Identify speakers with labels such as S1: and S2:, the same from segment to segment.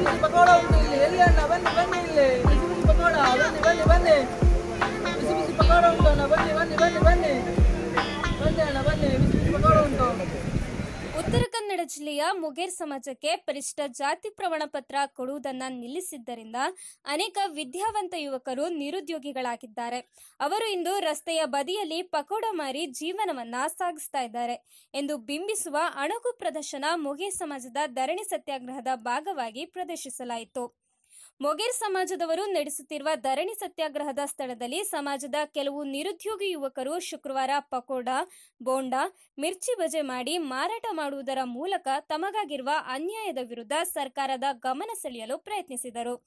S1: ಬಿಸಿ ಪಕೋಡ ಉಂಟು ಇಲ್ಲಿ ಎಲ್ಲಿ ಅಣ್ಣ ಬನ್ನಿ ಬನ್ನಿ ಇಲ್ಲಿ ಬಿಸಿ ಬಿಸಿ ಪಕೋಡ ಬನ್ನಿ ಬನ್ನಿ ಬನ್ನಿ ಬಿಸಿ ಬಿಸಿ ಪಕೋಡ ಉಂಟು ಅಣ್ಣ ಬನ್ನಿ ಬನ್ನಿ ಬನ್ನಿ ಬನ್ನಿ ಬನ್ನಿ ಅಣ್ಣ ಬನ್ನಿ ಬಿಸಿ ಬಿಸಿ ಪಕೋಡ ಉಂಟು
S2: ಉತ್ತರ ಕನ್ನಡ ಜಿಲ್ಲೆಯ ಮುಗೇರ್ ಸಮಾಜಕ್ಕೆ ಪರಿಶಿಷ್ಟ ಜಾತಿ ಪ್ರಮಾಣ ಪತ್ರ ಕೊಡುವುದನ್ನ ನಿಲ್ಲಿಸಿದ್ದರಿಂದ ಅನೇಕ ವಿದ್ಯಾವಂತ ಯುವಕರು ನಿರುದ್ಯೋಗಿಗಳಾಗಿದ್ದಾರೆ ಅವರು ಇಂದು ರಸ್ತೆಯ ಬದಿಯಲ್ಲಿ ಪಕೋಡ ಮಾರಿ ಜೀವನವನ್ನ ಸಾಗಿಸ್ತಾ ಇದ್ದಾರೆ ಎಂದು ಬಿಂಬಿಸುವ ಅಣಕು ಪ್ರದರ್ಶನ ಮೊಗೇರ್ ಸಮಾಜದ ಧರಣಿ ಸತ್ಯಾಗ್ರಹದ ಭಾಗವಾಗಿ ಪ್ರದರ್ಶಿಸಲಾಯಿತು ಮೊಗೇರ್ ಸಮಾಜದವರು ನಡೆಸುತ್ತಿರುವ ಧರಣಿ ಸತ್ಯಾಗ್ರಹದ ಸ್ಥಳದಲ್ಲಿ ಸಮಾಜದ ಕೆಲವು ನಿರುದ್ಯೋಗಿ ಯುವಕರು ಶುಕ್ರವಾರ ಪಕೋಡ ಬೋಂಡ ಮಿರ್ಚಿ ಬಜೆ ಮಾಡಿ ಮಾರಾಟ ಮಾಡುವುದರ ಮೂಲಕ ತಮಗಾಗಿರುವ ಅನ್ಯಾಯದ ವಿರುದ್ಧ ಸರ್ಕಾರದ ಗಮನ ಸೆಳೆಯಲು ಪ್ರಯತ್ನಿಸಿದರು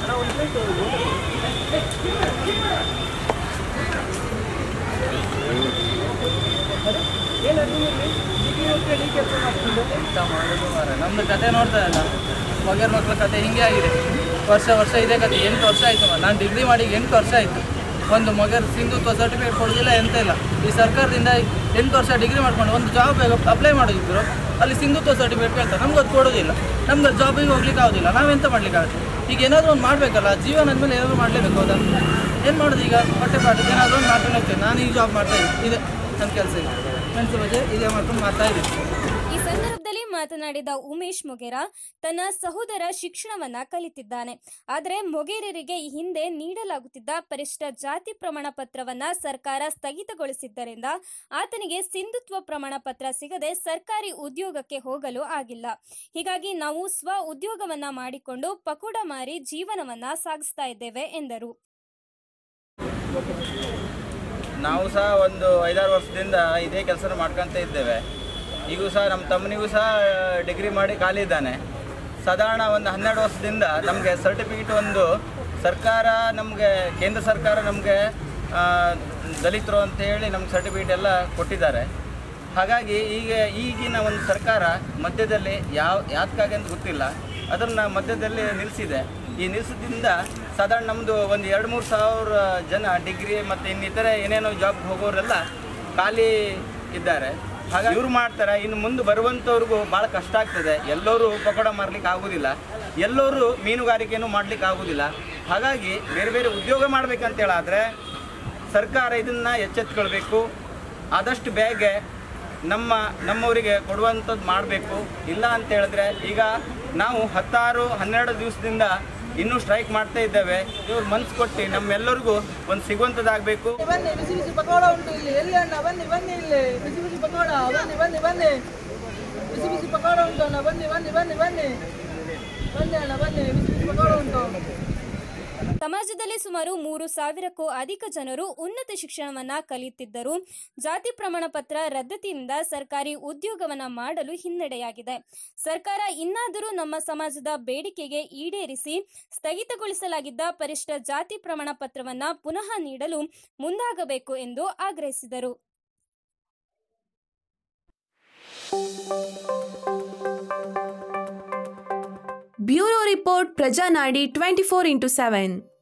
S3: ಎಂತ ಮಾಡೋದು ಮಾರ್ರೆ. ನಮ್ದು ಕತೆ ನೋಡ್ತಾ ಇಲ್ಲ ಮಗರ ಮಕ್ಕಳ ಕತೆ ಹಿಂಗೆ ಆಗಿದೆ ವರ್ಷ ವರ್ಷ ಇದೇ ಕತೆ ಎಂಟು ವರ್ಷ ಆಯಿತು ನಾನು ಡಿಗ್ರಿ ಮಾಡಿ ಎಂಟು ವರ್ಷ ಆಯಿತು ಒಂದು ಮಗರ ಸಿಂಧುತ್ವ ಸರ್ಟಿಫಿಕೇಟ್ ಕೊಡೋದಿಲ್ಲ ಎಂತ ಇಲ್ಲ ಈ ಸರ್ಕಾರದಿಂದ ಎಂಟು ವರ್ಷ ಡಿಗ್ರಿ ಮಾಡ್ಕೊಂಡು ಒಂದು ಜಾಬ್ ಅಪ್ಲೈ ಮಾಡೋದಿದ್ರು ಅಲ್ಲಿ ಸಿಂಧುತ್ವ ಸರ್ಟಿಫಿಕೇಟ್ ಕೇಳ್ತಾರೆ ನಮ್ಗೆ ಅದು ಕೊಡೋದಿಲ್ಲ ನಮ್ಗೆ ಜಾಬಿಗೆ ಹೋಗ್ಲಿಕ್ಕೆ ಆಗೋದಿಲ್ಲ ನಾವೆಂತ ಮಾಡ್ಲಿಕ್ಕೆ ಆಗುತ್ತೆ ಈಗ ಏನಾದರೂ ಒಂದು ಮಾಡಬೇಕಲ್ಲ ಜೀವನ ಅಂದಮೇಲೆ ಏನಾದರೂ ಮಾಡಲೇಬೇಕು ಹೌದಾ ಏನು ಮಾಡೋದು ಈಗ ಹೊಟ್ಟೆ ಪಾಠ ಏನಾದರೂ ಒಂದು ಮಾಡ್ಕೊಂಡು ಹೋಗ್ತೇನೆ ನಾನು ಈ ಜಾಬ್ ಮಾಡ್ತಾ ಇದ್ದೀನಿ ಇದೆ ನನ್ನ ಕೆಲಸ ಇದೆ ಮೆಣಸು ಬಜೆ ಇದೇ ಮಾಡ್ಕೊಂಡು ಮಾಡ್ತಾ ಇದ್ದೀನಿ
S2: ಈ ಸಂದರ್ಭದಲ್ಲಿ ಮಾತನಾಡಿದ ಉಮೇಶ್ ಮೊಗೇರ ತನ್ನ ಸಹೋದರ ಶಿಕ್ಷಣವನ್ನ ಕಲಿತಿದ್ದಾನೆ ಆದರೆ ಮೊಗೇರರಿಗೆ ಈ ಹಿಂದೆ ನೀಡಲಾಗುತ್ತಿದ್ದ ಪರಿಶಿಷ್ಟ ಜಾತಿ ಪ್ರಮಾಣ ಪತ್ರವನ್ನ ಸರ್ಕಾರ ಸ್ಥಗಿತಗೊಳಿಸಿದ್ದರಿಂದ ಆತನಿಗೆ ಸಿಂಧುತ್ವ ಪ್ರಮಾಣ ಪತ್ರ ಸಿಗದೆ ಸರ್ಕಾರಿ ಉದ್ಯೋಗಕ್ಕೆ ಹೋಗಲು ಆಗಿಲ್ಲ ಹೀಗಾಗಿ ನಾವು ಸ್ವ ಉದ್ಯೋಗವನ್ನ ಮಾಡಿಕೊಂಡು ಪಕೋಡ ಮಾರಿ ಜೀವನವನ್ನ ಸಾಗಿಸ್ತಾ ಇದ್ದೇವೆ ಎಂದರು
S4: ನಾವು ಸಹ ಒಂದು ಐದಾರು ವರ್ಷದಿಂದ ಇದೇ ಕೆಲಸ ಮಾಡ್ಕೊತ ಇದ್ದೇವೆ ಈಗೂ ಸಹ ನಮ್ಮ ತಮ್ಮನಿಗೂ ಸಹ ಡಿಗ್ರಿ ಮಾಡಿ ಖಾಲಿ ಇದ್ದಾನೆ ಸಾಧಾರಣ ಒಂದು ಹನ್ನೆರಡು ವರ್ಷದಿಂದ ನಮಗೆ ಸರ್ಟಿಫಿಕೇಟ್ ಒಂದು ಸರ್ಕಾರ ನಮಗೆ ಕೇಂದ್ರ ಸರ್ಕಾರ ನಮಗೆ ದಲಿತರು ಅಂತ ಹೇಳಿ ನಮ್ಗೆ ಸರ್ಟಿಫಿಕೇಟ್ ಎಲ್ಲ ಕೊಟ್ಟಿದ್ದಾರೆ ಹಾಗಾಗಿ ಈಗ ಈಗಿನ ಒಂದು ಸರ್ಕಾರ ಮಧ್ಯದಲ್ಲಿ ಯಾವ ಯಾತಕ್ಕಾಗಿ ಅಂತ ಗೊತ್ತಿಲ್ಲ ಅದನ್ನು ಮಧ್ಯದಲ್ಲಿ ನಿಲ್ಲಿಸಿದೆ ಈ ನಿಲ್ಲಿಸಿದ್ರಿಂದ ಸಾಧಾರಣ ನಮ್ಮದು ಒಂದು ಎರಡು ಮೂರು ಸಾವಿರ ಜನ ಡಿಗ್ರಿ ಮತ್ತು ಇನ್ನಿತರೆ ಏನೇನೋ ಜಾಬ್ ಹೋಗೋರೆಲ್ಲ ಖಾಲಿ ಇದ್ದಾರೆ ಹಾಗಾಗಿ ಇವ್ರು ಮಾಡ್ತಾರೆ ಇನ್ನು ಮುಂದೆ ಬರುವಂಥವ್ರಿಗೂ ಭಾಳ ಕಷ್ಟ ಆಗ್ತದೆ ಎಲ್ಲರೂ ಪಕೋಡ ಮಾರ್ಲಿಕ್ಕೆ ಆಗೋದಿಲ್ಲ ಎಲ್ಲರೂ ಮೀನುಗಾರಿಕೆನೂ ಮಾಡ್ಲಿಕ್ಕೆ ಆಗೋದಿಲ್ಲ ಹಾಗಾಗಿ ಬೇರೆ ಬೇರೆ ಉದ್ಯೋಗ ಮಾಡ್ಬೇಕಂತ ಹೇಳಾದರೆ ಸರ್ಕಾರ ಇದನ್ನು ಎಚ್ಚೆತ್ಕೊಳ್ಬೇಕು ಆದಷ್ಟು ಬೇಗ ನಮ್ಮ ನಮ್ಮವರಿಗೆ ಕೊಡುವಂಥದ್ದು ಮಾಡಬೇಕು ಇಲ್ಲ ಅಂತ ಹೇಳಿದ್ರೆ ಈಗ ನಾವು ಹತ್ತಾರು ಹನ್ನೆರಡು ದಿವಸದಿಂದ ಇನ್ನೂ ಸ್ಟ್ರೈಕ್ ಮಾಡ್ತಾ ಇದ್ದೇವೆ ಇವ್ರು ಮನ್ಸು ಕೊಟ್ಟು ನಮ್ಮೆಲ್ಲರಿಗೂ ಒಂದು ಸಿಗುವಂಥದ್ದಾಗಬೇಕು
S1: ಬನ್ನಿ ಬಿಸಿ ಬಿಸಿ ಪಕೋಡ ಉಂಟು ಇಲ್ಲಿ ಎಲ್ಲಿ ಅಣ್ಣ ಬನ್ನಿ ಬನ್ನಿ ಇಲ್ಲಿ ಬಿಸಿ ಬಿಸಿ ಪಕೋಡ ಬನ್ನಿ ಬನ್ನಿ ಬನ್ನಿ ಬಿಸಿ ಬಿಸಿ ಪಕೋಡ ಉಂಟು ಅಣ್ಣ ಬನ್ನಿ ಬನ್ನಿ ಬನ್ನಿ ಬನ್ನಿ ಬನ್ನಿ ಅಣ್ಣ ಬನ್ನಿ ಬಿಸಿ ಬಿಸಿ ಪಕೋಡ ಉಂಟು
S2: ಸಮಾಜದಲ್ಲಿ ಸುಮಾರು ಮೂರು ಸಾವಿರಕ್ಕೂ ಅಧಿಕ ಜನರು ಉನ್ನತ ಶಿಕ್ಷಣವನ್ನ ಕಲಿಯುತ್ತಿದ್ದರು ಜಾತಿ ಪ್ರಮಾಣ ಪತ್ರ ರದ್ದತಿಯಿಂದ ಸರ್ಕಾರಿ ಉದ್ಯೋಗವನ್ನ ಮಾಡಲು ಹಿನ್ನಡೆಯಾಗಿದೆ ಸರ್ಕಾರ ಇನ್ನಾದರೂ ನಮ್ಮ ಸಮಾಜದ ಬೇಡಿಕೆಗೆ ಈಡೇರಿಸಿ ಸ್ಥಗಿತಗೊಳಿಸಲಾಗಿದ್ದ ಪರಿಶಿಷ್ಟ ಜಾತಿ ಪ್ರಮಾಣ ಪತ್ರವನ್ನ ಪುನಃ ನೀಡಲು ಮುಂದಾಗಬೇಕು ಎಂದು ಆಗ್ರಹಿಸಿದರು
S5: bureau report Prajanadi twenty four into seven